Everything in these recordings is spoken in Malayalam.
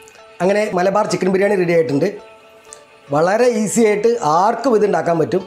അങ്ങനെ മലബാർ ചിക്കൻ ബിരിയാണി റെഡി ആയിട്ടുണ്ട് വളരെ ഈസി ആയിട്ട് ആർക്കും ഇത് ഉണ്ടാക്കാൻ പറ്റും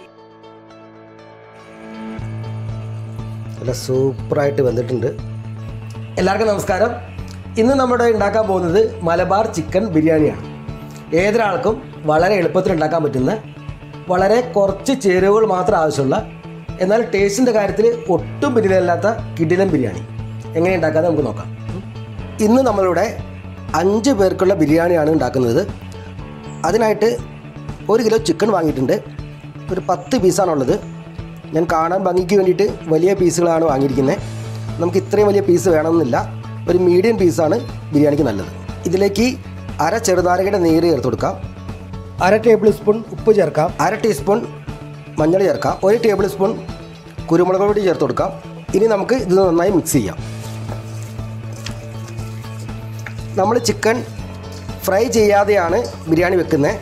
നല്ല സൂപ്പറായിട്ട് വന്നിട്ടുണ്ട് എല്ലാവർക്കും നമസ്കാരം ഇന്ന് നമ്മുടെ ഉണ്ടാക്കാൻ പോകുന്നത് മലബാർ ചിക്കൻ ബിരിയാണിയാണ് ഏതൊരാൾക്കും വളരെ എളുപ്പത്തിൽ ഉണ്ടാക്കാൻ പറ്റുന്ന വളരെ കുറച്ച് ചേരുവകൾ മാത്രം ആവശ്യമുള്ള എന്നാൽ ടേസ്റ്റിൻ്റെ കാര്യത്തിൽ ഒട്ടും പിന്നിലല്ലാത്ത കിടിലൻ ബിരിയാണി എങ്ങനെ ഉണ്ടാക്കാതെ നമുക്ക് നോക്കാം ഇന്ന് നമ്മളിവിടെ അഞ്ച് പേർക്കുള്ള ബിരിയാണിയാണ് ഉണ്ടാക്കുന്നത് അതിനായിട്ട് ഒരു കിലോ ചിക്കൻ വാങ്ങിയിട്ടുണ്ട് ഒരു പത്ത് പീസാണുള്ളത് ഞാൻ കാണാൻ ഭംഗിക്ക് വേണ്ടിയിട്ട് വലിയ പീസുകളാണ് വാങ്ങിയിരിക്കുന്നത് നമുക്ക് ഇത്രയും വലിയ പീസ് വേണമെന്നില്ല ഒരു മീഡിയം പീസാണ് ബിരിയാണിക്ക് നല്ലത് ഇതിലേക്ക് അര ചെറുനാരകയുടെ നീര് ചേർത്ത് കൊടുക്കാം അര ടേബിൾ സ്പൂൺ ഉപ്പ് ചേർക്കാം അര ടീസ്പൂൺ മഞ്ഞൾ ചേർക്കാം ഒരു ടേബിൾ സ്പൂൺ കുരുമുളക് പൊടി ചേർത്ത് കൊടുക്കാം ഇനി നമുക്ക് ഇത് നന്നായി മിക്സ് ചെയ്യാം നമ്മൾ ചിക്കൻ ഫ്രൈ ചെയ്യാതെയാണ് ബിരിയാണി വെക്കുന്നത്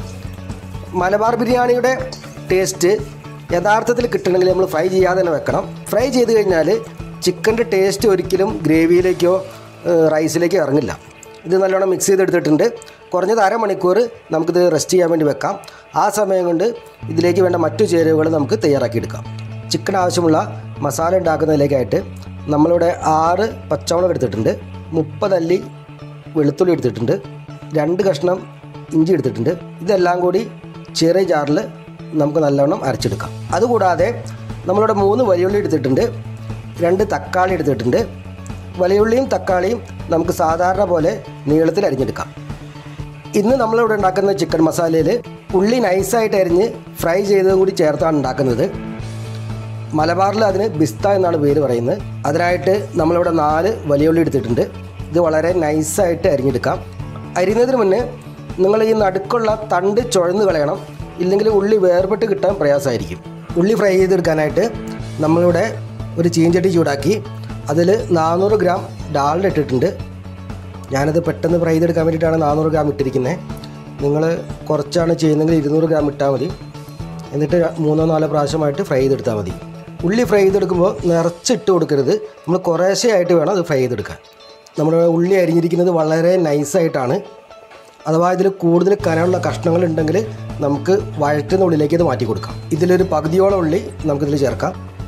മലബാർ ബിരിയാണിയുടെ ടേസ്റ്റ് യഥാർത്ഥത്തിൽ കിട്ടണമെങ്കിൽ നമ്മൾ ഫ്രൈ ചെയ്യാതെ തന്നെ വെക്കണം ഫ്രൈ ചെയ്ത് കഴിഞ്ഞാൽ ചിക്കൻ്റെ ടേസ്റ്റ് ഒരിക്കലും ഗ്രേവിയിലേക്കോ ഏഹ്, റൈസിലേക്കോ ഇറങ്ങില്ല ഇത് നല്ലോണം മിക്സ് ചെയ്തെടുത്തിട്ടുണ്ട് കുറഞ്ഞത് അരമണിക്കൂർ നമുക്കിത് റെസ്റ്റ് ചെയ്യാൻ വേണ്ടി വെക്കാം ആ സമയം കൊണ്ട് ഇതിലേക്ക് വേണ്ട മറ്റു ചേരുവകൾ നമുക്ക് തയ്യാറാക്കിയെടുക്കാം ചിക്കൻ ആവശ്യമുള്ള മസാല ഉണ്ടാക്കുന്നതിലേക്കായിട്ട് നമ്മളിവിടെ ആറ് പച്ചമുളക് എടുത്തിട്ടുണ്ട് മുപ്പതല്ലി വെളുത്തുള്ളി എടുത്തിട്ടുണ്ട് രണ്ട് കഷ്ണം ഇഞ്ചി എടുത്തിട്ടുണ്ട് ഇതെല്ലാം കൂടി ചെറിയ ജാറിൽ നമുക്ക് നല്ലവണ്ണം അരച്ചെടുക്കാം അതുകൂടാതെ നമ്മളിവിടെ മൂന്ന് വലിയുള്ളി എടുത്തിട്ടുണ്ട് രണ്ട് തക്കാളി എടുത്തിട്ടുണ്ട് വലിയുള്ളിയും തക്കാളിയും നമുക്ക് സാധാരണ പോലെ നീളത്തിൽ അരിഞ്ഞെടുക്കാം ഇന്ന് നമ്മളിവിടെ ഉണ്ടാക്കുന്ന ചിക്കൻ മസാലയിൽ ഉള്ളി നൈസായിട്ട് അരിഞ്ഞ് ഫ്രൈ ചെയ്തതും കൂടി ചേർത്താണ് ഉണ്ടാക്കുന്നത് മലബാറിൽ അതിന് ബിസ്ത എന്നാണ് പേര് പറയുന്നത് അതിനായിട്ട് നമ്മളിവിടെ നാല് വലിയ ഉള്ളി എടുത്തിട്ടുണ്ട് ഇത് വളരെ നൈസായിട്ട് അരിഞ്ഞെടുക്കാം അരിയുന്നതിന് മുന്നേ നിങ്ങൾ ഈ നടുക്കുള്ള തണ്ട് ചുഴന്ന് കളയണം ഇല്ലെങ്കിൽ ഉള്ളി വേർപെട്ട് കിട്ടാൻ പ്രയാസമായിരിക്കും ഉള്ളി ഫ്രൈ ചെയ്തെടുക്കാനായിട്ട് നമ്മളിവിടെ ഒരു ചീഞ്ചട്ടി ചൂടാക്കി അതിൽ നാനൂറ് ഗ്രാം ഡാൽഡ ഇട്ടിട്ടുണ്ട് ഞാനത് പെട്ടെന്ന് ഫ്രൈ ചെയ്തെടുക്കാൻ വേണ്ടിയിട്ടാണ് നാനൂറ് ഗ്രാം ഇട്ടിരിക്കുന്നത് നിങ്ങൾ കുറച്ചാണ് ചെയ്യുന്നതെങ്കിൽ ഇരുന്നൂറ് ഗ്രാം ഇട്ടാൽ മതി എന്നിട്ട് മൂന്നോ നാലോ പ്രാവശ്യമായിട്ട് ഫ്രൈ ചെയ്തെടുത്താൽ മതി ഉള്ളി ഫ്രൈ ചെയ്തെടുക്കുമ്പോൾ നിറച്ചിട്ട് കൊടുക്കരുത് നമ്മൾ കുറേശ്ശേ ആയിട്ട് വേണം അത് ഫ്രൈ ചെയ്തെടുക്കാൻ നമ്മുടെ ഉള്ളി അരിഞ്ഞിരിക്കുന്നത് വളരെ നൈസായിട്ടാണ് അഥവാ ഇതിൽ കൂടുതൽ കനമുള്ള കഷ്ണങ്ങൾ ഉണ്ടെങ്കിൽ നമുക്ക് വഴറ്റുന്ന ഉള്ളിലേക്ക് ഇത് മാറ്റി കൊടുക്കാം ഇതിലൊരു പകുതിയോളം ഉള്ളി നമുക്കിതിൽ ചേർക്കാം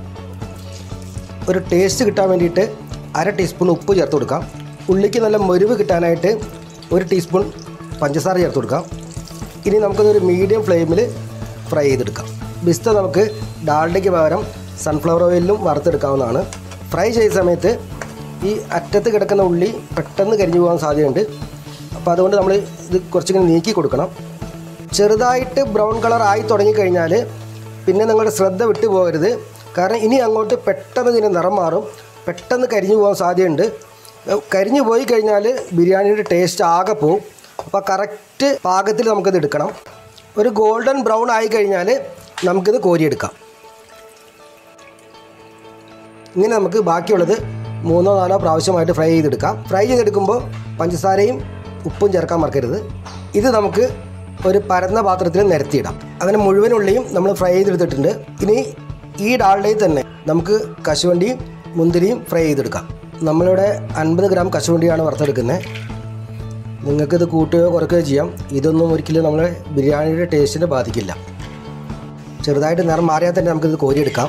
ഒരു ടേസ്റ്റ് കിട്ടാൻ വേണ്ടിയിട്ട് അര ടീസ്പൂൺ ഉപ്പ് ചേർത്ത് കൊടുക്കാം ഉള്ളിക്ക് നല്ല മുരിവ് കിട്ടാനായിട്ട് ഒരു ടീസ്പൂൺ പഞ്ചസാര ചേർത്ത് കൊടുക്കാം ഇനി നമുക്കതൊരു മീഡിയം ഫ്ലെയിമിൽ ഫ്രൈ ചെയ്തെടുക്കാം ബിസ്ത നമുക്ക് ഡാൽഡയ്ക്ക് പകരം സൺഫ്ലവർ ഓയിലിലും വറുത്തെടുക്കാവുന്നതാണ് ഫ്രൈ ചെയ്ത സമയത്ത് ഈ അറ്റത്ത് കിടക്കുന്ന ഉള്ളി പെട്ടെന്ന് കരിഞ്ഞു പോകാൻ സാധ്യതയുണ്ട് അപ്പോൾ അതുകൊണ്ട് നമ്മൾ ഇത് കുറച്ചിങ്ങനെ നീക്കി കൊടുക്കണം ചെറുതായിട്ട് ബ്രൗൺ കളർ ആയി തുടങ്ങിക്കഴിഞ്ഞാൽ പിന്നെ നിങ്ങളുടെ ശ്രദ്ധ വിട്ടു പോകരുത് കാരണം ഇനി അങ്ങോട്ട് പെട്ടെന്ന് ഇതിൻ്റെ നിറം മാറും പെട്ടെന്ന് കരിഞ്ഞു പോകാൻ സാധ്യതയുണ്ട് ഏഹ് കരിഞ്ഞു പോയി കഴിഞ്ഞാൽ ബിരിയാണിയുടെ ടേസ്റ്റ് ആകെ പോവും അപ്പോൾ കറക്റ്റ് പാകത്തിൽ നമുക്കത് എടുക്കണം ഒരു ഗോൾഡൻ ബ്രൗൺ ആയി കഴിഞ്ഞാൽ നമുക്കിത് കോരിയെടുക്കാം ഇങ്ങനെ നമുക്ക് ബാക്കിയുള്ളത് മൂന്നോ നാലോ പ്രാവശ്യമായിട്ട് ഫ്രൈ ചെയ്തെടുക്കാം ഫ്രൈ ചെയ്തെടുക്കുമ്പോൾ പഞ്ചസാരയും ഉപ്പും ചേർക്കാൻ മറക്കരുത് ഇത് നമുക്ക് ഒരു പരന്ന പാത്രത്തിൽ നിരത്തിയിടാം അങ്ങനെ മുഴുവൻ ഉള്ളിയും നമ്മൾ ഫ്രൈ ചെയ്തെടുത്തിട്ടുണ്ട് ഇനി ഈ ഡാൾഡയിൽ തന്നെ നമുക്ക് കശുവണ്ടിയും മുന്തിരിയും ഫ്രൈ ചെയ്തെടുക്കാം നമ്മളിവിടെ അൻപത് ഗ്രാം കശുവണ്ടിയാണ് വറുത്തെടുക്കുന്നത് നിങ്ങൾക്കിത് കൂട്ടുകയോ കുറയ്ക്കുകയോ ചെയ്യാം ഇതൊന്നും ഒരിക്കലും നമ്മളെ ബിരിയാണിയുടെ ടേസ്റ്റിനെ ബാധിക്കില്ല ചെറുതായിട്ട് നിറം മാറിയാൽ തന്നെ നമുക്കിത് കോരിയെടുക്കാം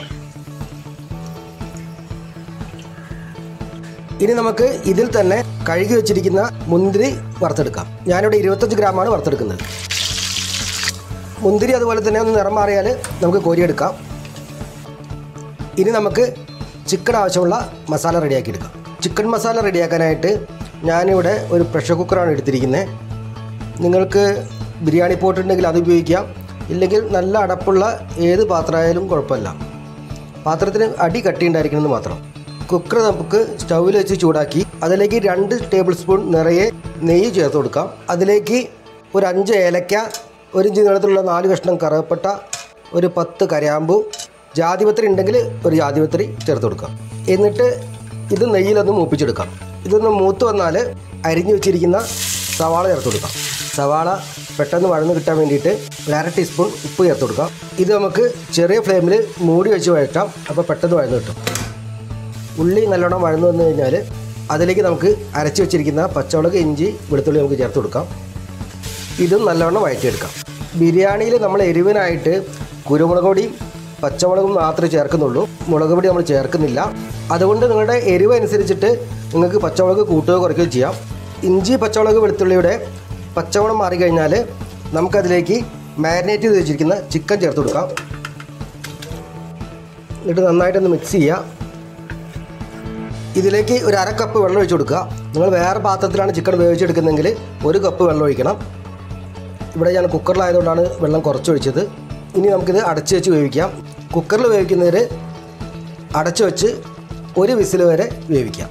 ഇനി നമുക്ക് ഇതിൽ തന്നെ കഴുകി വെച്ചിരിക്കുന്ന മുന്തിരി വറുത്തെടുക്കാം ഞാനിവിടെ ഇരുപത്തഞ്ച് ഗ്രാമാണ് വറുത്തെടുക്കുന്നത് മുന്തിരി അതുപോലെ തന്നെ ഒന്ന് നിറം മാറിയാൽ നമുക്ക് കോരിയെടുക്കാം ഇനി നമുക്ക് ചിക്കൻ ആവശ്യമുള്ള മസാല റെഡിയാക്കി എടുക്കാം ചിക്കൻ മസാല റെഡിയാക്കാനായിട്ട് ഞാനിവിടെ ഒരു പ്രഷർ കുക്കറാണ് എടുത്തിരിക്കുന്നത് നിങ്ങൾക്ക് ബിരിയാണി പോട്ട് ഉണ്ടെങ്കിൽ അത് ഉപയോഗിക്കാം ഇല്ലെങ്കിൽ നല്ല അടപ്പുള്ള ഏത് പാത്രമായാലും കുഴപ്പമില്ല പാത്രത്തിന് അടി കട്ടിയുണ്ടായിരിക്കണമെന്ന് മാത്രം കുക്കർ നമുക്ക് സ്റ്റൗവിൽ വെച്ച് ചൂടാക്കി അതിലേക്ക് രണ്ട് ടേബിൾ സ്പൂൺ നിറയെ നെയ്യ് ചേർത്ത് കൊടുക്കാം അതിലേക്ക് ഒരു അഞ്ച് ഏലക്ക ഒരു ഇഞ്ച് നീളത്തിലുള്ള നാല് കഷ്ണം കറുവപ്പട്ട ഒരു പത്ത് കരാമ്പു ജാതിപത്രി ഉണ്ടെങ്കിൽ ഒരു ജാതിപത്രി ചേർത്ത് കൊടുക്കാം എന്നിട്ട് ഇത് നെയ്യിലൊന്ന് മൂപ്പിച്ചെടുക്കാം ഇതൊന്ന് മൂത്ത് വന്നാൽ അരിഞ്ഞു വെച്ചിരിക്കുന്ന സവാള ചേർത്ത് കൊടുക്കാം സവാള പെട്ടെന്ന് വഴന്ന് കിട്ടാൻ വേണ്ടിയിട്ട് ഒരു അര ടീസ്പൂൺ ഉപ്പ് ചേർത്ത് കൊടുക്കാം ഇത് നമുക്ക് ചെറിയ ഫ്ലെയിമിൽ മൂടി വെച്ച് വഴറ്റാം അപ്പോൾ പെട്ടെന്ന് വഴന്ന് കിട്ടും ഉള്ളി നല്ലോണം വഴന്നു വന്നു കഴിഞ്ഞാൽ അതിലേക്ക് നമുക്ക് അരച്ച് വെച്ചിരിക്കുന്ന പച്ചമുളക് ഇഞ്ചി വെളുത്തുള്ളി നമുക്ക് ചേർത്ത് കൊടുക്കാം ഇതും നല്ലവണ്ണം വഴറ്റിയെടുക്കാം ബിരിയാണിയിൽ നമ്മൾ എരിവിനായിട്ട് കുരുമുളക് പൊടി പച്ചമുളകും മാത്രമേ ചേർക്കുന്നുള്ളൂ മുളക് പൊടി നമ്മൾ ചേർക്കുന്നില്ല അതുകൊണ്ട് നിങ്ങളുടെ എരിവ് അനുസരിച്ചിട്ട് നിങ്ങൾക്ക് പച്ചമുളക് കൂട്ടുകയോ കുറയ്ക്കുകയോ ചെയ്യാം ഇഞ്ചി പച്ചമുളക് വെളുത്തുള്ളിയുടെ പച്ചമണം മാറിക്കഴിഞ്ഞാൽ നമുക്കതിലേക്ക് മാരിനേറ്റ് ചെയ്ത് വെച്ചിരിക്കുന്ന ചിക്കൻ ചേർത്ത് കൊടുക്കാം എന്നിട്ട് നന്നായിട്ടൊന്ന് മിക്സ് ചെയ്യുക ഇതിലേക്ക് ഒരു അര കപ്പ് വെള്ളം ഒഴിച്ച് കൊടുക്കുക നിങ്ങൾ വേറെ പാത്രത്തിലാണ് ചിക്കൻ വേവിച്ചെടുക്കുന്നതെങ്കിൽ ഒരു കപ്പ് വെള്ളം ഒഴിക്കണം ഇവിടെ ഞാൻ കുക്കറിലായതുകൊണ്ടാണ് വെള്ളം കുറച്ചൊഴിച്ചത് ഇനി നമുക്കിത് അടച്ച് വെച്ച് വേവിക്കാം കുക്കറിൽ വേവിക്കുന്നതിൽ അടച്ച് വെച്ച് ഒരു വിസിൽ വരെ വേവിക്കാം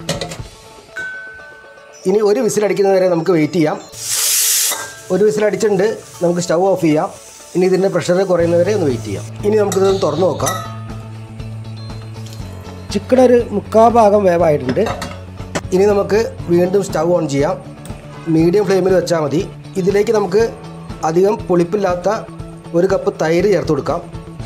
ഇനി ഒരു വിസിലടിക്കുന്നത് വരെ നമുക്ക് വെയിറ്റ് ചെയ്യാം ഒരു വിസിലടിച്ചിട്ടുണ്ട് നമുക്ക് സ്റ്റൗ ഓഫ് ചെയ്യാം ഇനി ഇതിൻ്റെ പ്രഷർ കുറയുന്നവരെ ഒന്ന് വെയിറ്റ് ചെയ്യാം ഇനി നമുക്കിതൊന്ന് തുറന്ന് നോക്കാം ചിക്കൻ ഒരു മുക്കാ ഭാഗം വേവായിട്ടുണ്ട് ഇനി നമുക്ക് വീണ്ടും സ്റ്റൗ ഓൺ ചെയ്യാം മീഡിയം ഫ്ലെയിമിൽ വെച്ചാൽ മതി ഇതിലേക്ക് നമുക്ക് അധികം പുളിപ്പില്ലാത്ത ഒരു കപ്പ് തൈര് ചേർത്ത് കൊടുക്കാം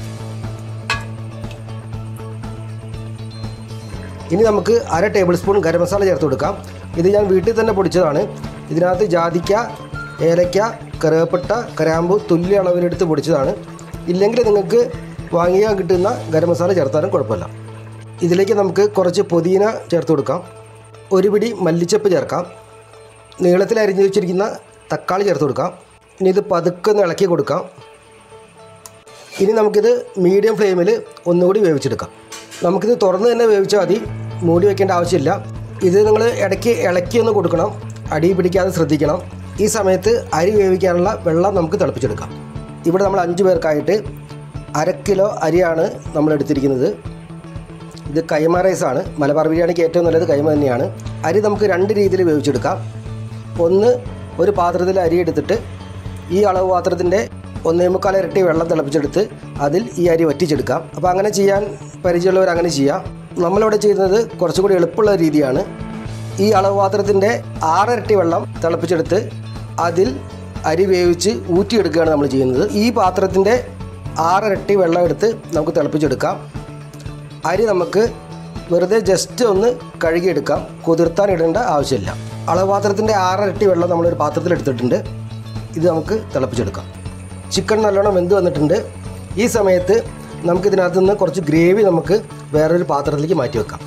ഇനി നമുക്ക് അര ടേബിൾ സ്പൂൺ ഗരം മസാല ചേർത്ത് കൊടുക്കാം ഇത് ഞാൻ വീട്ടിൽ തന്നെ പൊടിച്ചതാണ് ഇതിനകത്ത് ജാതിക്ക ഏലക്ക കറുവപ്പട്ട കരാമ്പു തുല്യ അളവിലെടുത്ത് പൊടിച്ചതാണ് ഇല്ലെങ്കിൽ നിങ്ങൾക്ക് വാങ്ങിയാൽ കിട്ടുന്ന ഗരം മസാല ചേർത്താലും കുഴപ്പമില്ല ഇതിലേക്ക് നമുക്ക് കുറച്ച് പുതിന ചേർത്ത് കൊടുക്കാം ഒരു പിടി മല്ലിച്ചപ്പ് ചേർക്കാം നീളത്തിൽ അരിഞ്ഞു വെച്ചിരിക്കുന്ന തക്കാളി ചേർത്ത് കൊടുക്കാം ഇനി ഇത് പതുക്കെ ഒന്ന് ഇളക്കി കൊടുക്കാം ഇനി നമുക്കിത് മീഡിയം ഫ്ലെയിമിൽ ഒന്നുകൂടി വേവിച്ചെടുക്കാം നമുക്കിത് തുറന്ന് തന്നെ വേവിച്ചാൽ മതി മൂടി വെക്കേണ്ട ആവശ്യമില്ല ഇത് നിങ്ങൾ ഇടയ്ക്ക് ഇളക്കി ഒന്ന് കൊടുക്കണം അടി പിടിക്കാതെ ശ്രദ്ധിക്കണം ഈ സമയത്ത് അരി വേവിക്കാനുള്ള വെള്ളം നമുക്ക് തിളപ്പിച്ചെടുക്കാം ഇവിടെ നമ്മൾ അഞ്ച് പേർക്കായിട്ട് അര കിലോ അരിയാണ് നമ്മൾ എടുത്തിരിക്കുന്നത് ഇത് കൈമ റൈസാണ് മലബാർ ബിരിയാണിക്ക് ഏറ്റവും നല്ലത് കൈമ തന്നെയാണ് അരി നമുക്ക് രണ്ട് രീതിയിൽ വേവിച്ചെടുക്കാം ഒന്ന് ഒരു പാത്രത്തിൽ അരി എടുത്തിട്ട് ഈ അളവ് പാത്രത്തിൻ്റെ ഒന്നേ മുക്കാൽ ഇരട്ടി വെള്ളം തിളപ്പിച്ചെടുത്ത് അതിൽ ഈ അരി വറ്റിച്ചെടുക്കാം അപ്പോൾ അങ്ങനെ ചെയ്യാൻ പരിചയമുള്ളവർ അങ്ങനെ ചെയ്യാം നമ്മളിവിടെ ചെയ്യുന്നത് കുറച്ചുകൂടി എളുപ്പമുള്ള രീതിയാണ് ഈ അളവ് പാത്രത്തിൻ്റെ ആറിരട്ടി വെള്ളം തിളപ്പിച്ചെടുത്ത് അതിൽ അരി വേവിച്ച് ഊറ്റിയെടുക്കുകയാണ് നമ്മൾ ചെയ്യുന്നത് ഈ പാത്രത്തിൻ്റെ ആറിരട്ടി വെള്ളം എടുത്ത് നമുക്ക് തിളപ്പിച്ചെടുക്കാം അരി നമുക്ക് വെറുതെ ജസ്റ്റ് ഒന്ന് കഴുകിയെടുക്കാം കുതിർത്താൻ ഇടേണ്ട ആവശ്യമില്ല അളവുപാത്രത്തിൻ്റെ ആറിരട്ടി വെള്ളം നമ്മളൊരു പാത്രത്തിൽ എടുത്തിട്ടുണ്ട് ഇത് നമുക്ക് തിളപ്പിച്ചെടുക്കാം ചിക്കൻ നല്ലോണം വെന്ത് വന്നിട്ടുണ്ട് ഈ സമയത്ത് നമുക്കിതിനകത്ത് നിന്ന് കുറച്ച് ഗ്രേവി നമുക്ക് വേറൊരു പാത്രത്തിലേക്ക് മാറ്റി വെക്കാം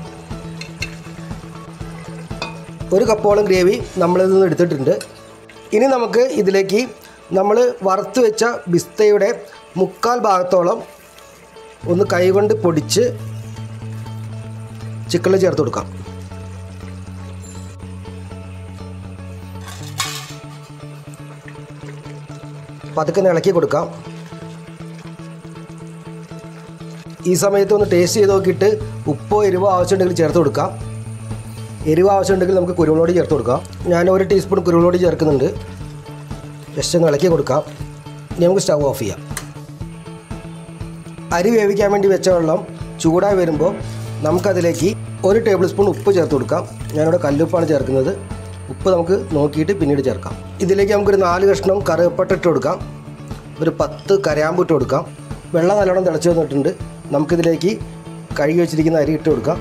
ഒരു കപ്പോളം ഗ്രേവി നമ്മളിൽ നിന്ന് എടുത്തിട്ടുണ്ട് ഇനി നമുക്ക് ഇതിലേക്ക് നമ്മൾ വറുത്ത് വെച്ച ബിസ്തയുടെ മുക്കാൽ ഭാഗത്തോളം ഒന്ന് കൈകൊണ്ട് പൊടിച്ച് ചിക്കനിൽ ചേർത്ത് കൊടുക്കാം പതുക്കെ ഒന്ന് ഇളക്കി കൊടുക്കാം ഈ സമയത്ത് ഒന്ന് ടേസ്റ്റ് ചെയ്ത് നോക്കിയിട്ട് ഉപ്പോ എരിവോ ആവശ്യമുണ്ടെങ്കിൽ ചേർത്ത് കൊടുക്കാം എരിവ് ആവശ്യമുണ്ടെങ്കിൽ നമുക്ക് കുരുമുളക് പൊടി ചേർത്ത് കൊടുക്കാം ഞാൻ ഒരു ടീസ്പൂൺ കുരുമുളക് പൊടി ചേർക്കുന്നുണ്ട് ജസ്റ്റ് ഒന്ന് ഇളക്കി കൊടുക്കാം ഇനി നമുക്ക് സ്റ്റവ് ഓഫ് ചെയ്യാം അരി വേവിക്കാൻ വേണ്ടി വെച്ച വെള്ളം ചൂടായി വരുമ്പോൾ നമുക്കതിലേക്ക് ഒരു ടേബിൾ സ്പൂൺ ഉപ്പ് ചേർത്ത് കൊടുക്കാം ഞാനിവിടെ കല്ലുപ്പാണ് ചേർക്കുന്നത് ഉപ്പ് നമുക്ക് നോക്കിയിട്ട് പിന്നീട് ചേർക്കാം ഇതിലേക്ക് നമുക്കൊരു നാല് കഷ്ണം കറുവപ്പട്ട ഇട്ട് കൊടുക്കാം ഒരു പത്ത് കരാമ്പ് ഇട്ട് കൊടുക്കാം വെള്ളം നല്ലോണം തിളച്ച് വന്നിട്ടുണ്ട് നമുക്കിതിലേക്ക് കഴുകി വെച്ചിരിക്കുന്ന അരി ഇട്ട് കൊടുക്കാം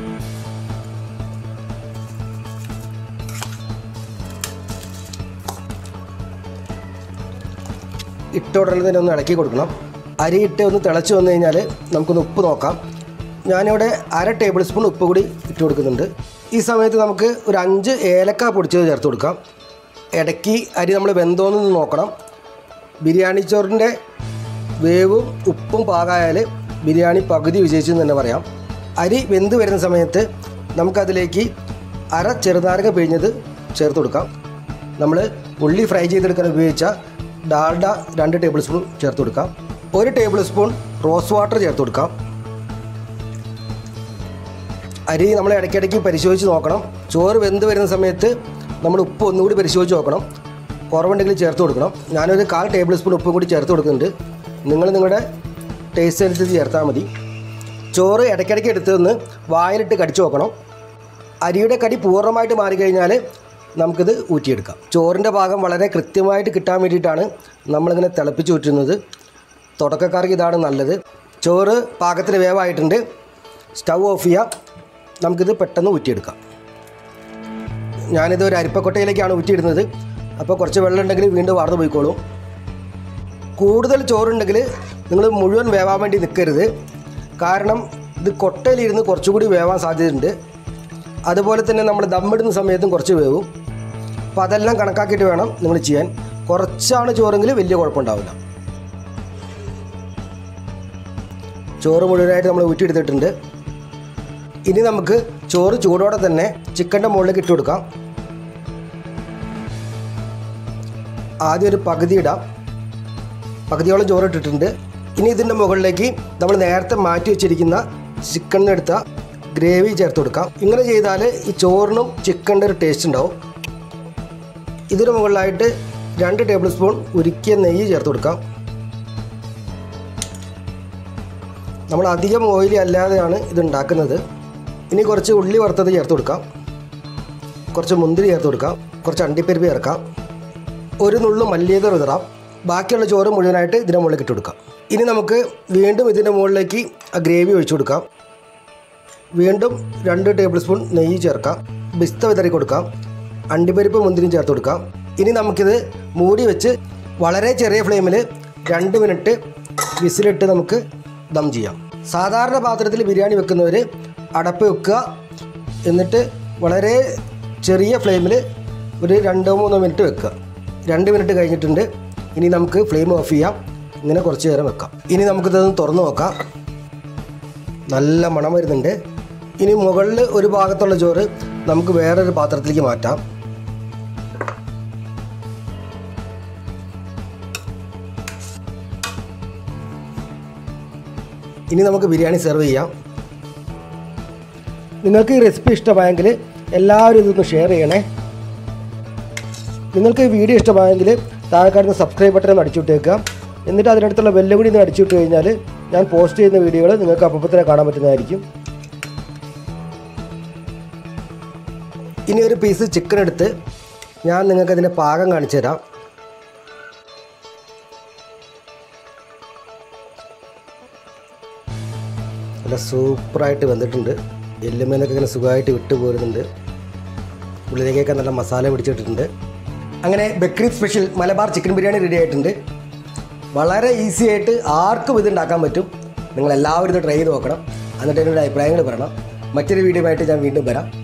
ഇട്ട ഉടനെ തന്നെ ഒന്ന് ഇളക്കി കൊടുക്കണം അരി ഇട്ട് ഒന്ന് തിളച്ച് വന്നു കഴിഞ്ഞാൽ നമുക്കൊന്ന് ഉപ്പ് നോക്കാം ഞാനിവിടെ അര ടേബിൾ സ്പൂൺ ഉപ്പ് കൂടി ഇട്ട് കൊടുക്കുന്നുണ്ട് ഈ സമയത്ത് നമുക്ക് ഒരു അഞ്ച് ഏലക്ക പൊടിച്ചത് ചേർത്ത് കൊടുക്കാം ഇടയ്ക്ക് അരി നമ്മൾ വെന്തോന്ന് നോക്കണം ബിരിയാണി ചോറിൻ്റെ വേവും ഉപ്പും പാകമായാൽ ബിരിയാണി പകുതി വിജയിച്ചെന്ന് തന്നെ പറയാം അരി വെന്ത് വരുന്ന സമയത്ത് നമുക്കതിലേക്ക് അര ചെറുനാരങ്ങ പിഴിഞ്ഞത് ചേർത്ത് കൊടുക്കാം നമ്മൾ ഉള്ളി ഫ്രൈ ചെയ്തെടുക്കാൻ ഉപയോഗിച്ച ഡാൽഡ രണ്ട് ടേബിൾ സ്പൂൺ ചേർത്ത് കൊടുക്കാം ഒരു ടേബിൾ സ്പൂൺ റോസ് വാട്ടർ ചേർത്ത് കൊടുക്കാം അരി നമ്മൾ ഇടയ്ക്കിടയ്ക്ക് പരിശോധിച്ച് നോക്കണം ചോറ് വെന്ത് വരുന്ന സമയത്ത് നമ്മൾ ഉപ്പ് ഒന്നുകൂടി പരിശോധിച്ച് നോക്കണം കുറവുണ്ടെങ്കിൽ ചേർത്ത് കൊടുക്കണം ഞാനൊരു കാൽ ടേബിൾ സ്പൂൺ ഉപ്പും കൂടി ചേർത്ത് കൊടുക്കുന്നുണ്ട് നിങ്ങൾ നിങ്ങളുടെ ടേസ്റ്റ് അനുസരിച്ച് ചേർത്താൽ മതി ചോറ് ഇടയ്ക്കിടയ്ക്ക് എടുത്ത് നിന്ന് വായിലിട്ട് കടിച്ചു നോക്കണം അരിയുടെ കടി പൂർണ്ണമായിട്ട് മാറിക്കഴിഞ്ഞാൽ നമുക്കിത് ഊറ്റിയെടുക്കാം ചോറിൻ്റെ ഭാഗം വളരെ കൃത്യമായിട്ട് കിട്ടാൻ വേണ്ടിയിട്ടാണ് നമ്മളിങ്ങനെ തിളപ്പിച്ച് ഊറ്റുന്നത് തുടക്കക്കാർക്ക് ഇതാണ് നല്ലത് ചോറ് പാകത്തിന് വേവായിട്ടുണ്ട് സ്റ്റൗ ഓഫ് ചെയ്യാം നമുക്കിത് പെട്ടെന്ന് ഊറ്റിയെടുക്കാം ഞാനിത് ഒരു അരിപ്പക്കൊട്ടയിലേക്കാണ് ഊറ്റിയിടുന്നത് അപ്പോൾ കുറച്ച് വെള്ളം ഉണ്ടെങ്കിൽ വീണ്ടും വാർന്നു പോയിക്കോളും കൂടുതൽ ചോറുണ്ടെങ്കിൽ നിങ്ങൾ മുഴുവൻ വേവാൻ വേണ്ടി നിൽക്കരുത് കാരണം ഇത് കൊട്ടയിലിരുന്ന് കുറച്ചുകൂടി വേവാൻ സാധ്യതയുണ്ട് അതുപോലെ തന്നെ നമ്മൾ ദമ്മിടുന്ന സമയത്തും കുറച്ച് വേവും അപ്പോൾ അതെല്ലാം കണക്കാക്കിയിട്ട് വേണം നിങ്ങൾ ചെയ്യാൻ കുറച്ചാണ് ചോറെങ്കിൽ വലിയ കുഴപ്പമുണ്ടാവില്ല ചോറ് മുഴുവനായിട്ട് നമ്മൾ ഊറ്റിയെടുത്തിട്ടുണ്ട് ഇനി നമുക്ക് ചോറ് ചൂടോടെ തന്നെ ചിക്കൻ്റെ മുകളിലേക്ക് ഇട്ട് കൊടുക്കാം ആദ്യം ഒരു പകുതി ഇടാം പകുതിയോളം ചോറ് ഇട്ടിട്ടുണ്ട് ഇനി ഇതിൻ്റെ മുകളിലേക്ക് നമ്മൾ നേരത്തെ മാറ്റി വെച്ചിരിക്കുന്ന ചിക്കനെടുത്ത ഗ്രേവി ചേർത്ത് കൊടുക്കാം ഇങ്ങനെ ചെയ്താൽ ഈ ചോറിനും ചിക്കൻ്റെ ഒരു ടേസ്റ്റ് ഉണ്ടാവും ഇതിന് മുകളിലായിട്ട് രണ്ട് ടേബിൾ സ്പൂൺ ഉരുക്കിയ നെയ്യ് ചേർത്ത് കൊടുക്കാം നമ്മൾ അധികം ഓയിലി അല്ലാതെയാണ് ഇത് ഉണ്ടാക്കുന്നത് ഇനി കുറച്ച് ഉള്ളി വറുത്തത് ചേർത്ത് കൊടുക്കാം കുറച്ച് മുന്തിരി ചേർത്ത് കൊടുക്കാം കുറച്ച് അണ്ടിപ്പരിപ്പ് ചേർക്കാം ഒരു നുള്ളു മല്ലിയത് വിതറാം ബാക്കിയുള്ള ചോറ് മുഴുവനായിട്ട് ഇതിൻ്റെ മുകളിലേക്ക് ഇട്ട് കൊടുക്കാം ഇനി നമുക്ക് വീണ്ടും ഇതിൻ്റെ മുകളിലേക്ക് ആ ഗ്രേവി ഒഴിച്ചു കൊടുക്കാം വീണ്ടും രണ്ട് ടേബിൾ സ്പൂൺ നെയ്യ് ചേർക്കാം ബിസ്ത വിതറി കൊടുക്കാം അണ്ടിപ്പരിപ്പ് മുന്തിരിയും ചേർത്ത് കൊടുക്കാം ഇനി നമുക്കിത് മൂടി വെച്ച് വളരെ ചെറിയ ഫ്ലെയിമിൽ രണ്ട് മിനിറ്റ് വിസിലിട്ട് നമുക്ക് ദം ചെയ്യാം സാധാരണ പാത്രത്തിൽ ബിരിയാണി വെക്കുന്നവർ അടപ്പ് വെക്കുക എന്നിട്ട് വളരെ ചെറിയ ഫ്ലെയിമിൽ ഒരു രണ്ടോ മൂന്നോ മിനിറ്റ് വെക്കുക രണ്ട് മിനിറ്റ് കഴിഞ്ഞിട്ടുണ്ട് ഇനി നമുക്ക് ഫ്ലെയിം ഓഫ് ചെയ്യാം ഇങ്ങനെ കുറച്ച് നേരം വെക്കാം ഇനി നമുക്കിതൊന്ന് തുറന്ന് നോക്കാം നല്ല മണം വരുന്നുണ്ട് ഇനി മുകളിൽ ഒരു ഭാഗത്തുള്ള ചോറ് നമുക്ക് വേറൊരു പാത്രത്തിലേക്ക് മാറ്റാം ഇനി നമുക്ക് ബിരിയാണി സെർവ് ചെയ്യാം നിങ്ങൾക്ക് ഈ റെസിപ്പി ഇഷ്ടമായെങ്കിൽ എല്ലാവരും ഇതൊന്ന് ഷെയർ ചെയ്യണേ നിങ്ങൾക്ക് ഈ വീഡിയോ ഇഷ്ടമായെങ്കിൽ താഴെ കാണുന്ന സബ്സ്ക്രൈബ് ബട്ടൺ ഒന്ന് അടിച്ചുവിട്ടേക്കുക എന്നിട്ട് അതിനടുത്തുള്ള ബെല്ലും കൂടി ഒന്ന് അടിച്ചുവിട്ട് കഴിഞ്ഞാൽ ഞാൻ പോസ്റ്റ് ചെയ്യുന്ന വീഡിയോകൾ നിങ്ങൾക്ക് അപ്പോൾ തന്നെ കാണാൻ പറ്റുന്നതായിരിക്കും ഇനി ഒരു പീസ് ചിക്കൻ എടുത്ത് ഞാൻ നിങ്ങൾക്ക് അതിൻ്റെ പാകം കാണിച്ചു തരാം നല്ല സൂപ്പറായിട്ട് വെന്തിട്ടുണ്ട് എല്ലുമേനൊക്കെ ഇങ്ങനെ സുഖമായിട്ട് വിട്ടു പോരുന്നുണ്ട് ഉള്ളിലേക്കൊക്കെ നല്ല മസാല പിടിച്ചിട്ടിട്ടുണ്ട് അങ്ങനെ Bakrid special Malabar chicken biryani ready ആയിട്ടുണ്ട് വളരെ ഈസി ആയിട്ട് ആർക്കും ഇത് ഉണ്ടാക്കാൻ പറ്റും നിങ്ങൾ എല്ലാവരും ഇത് ട്രൈ ചെയ്ത് നോക്കണം എന്നിട്ട് എന്നോട് അഭിപ്രായങ്ങൾ പറയണം മറ്റൊരു വീഡിയോ ആയിട്ട് ഞാൻ വീണ്ടും വരാം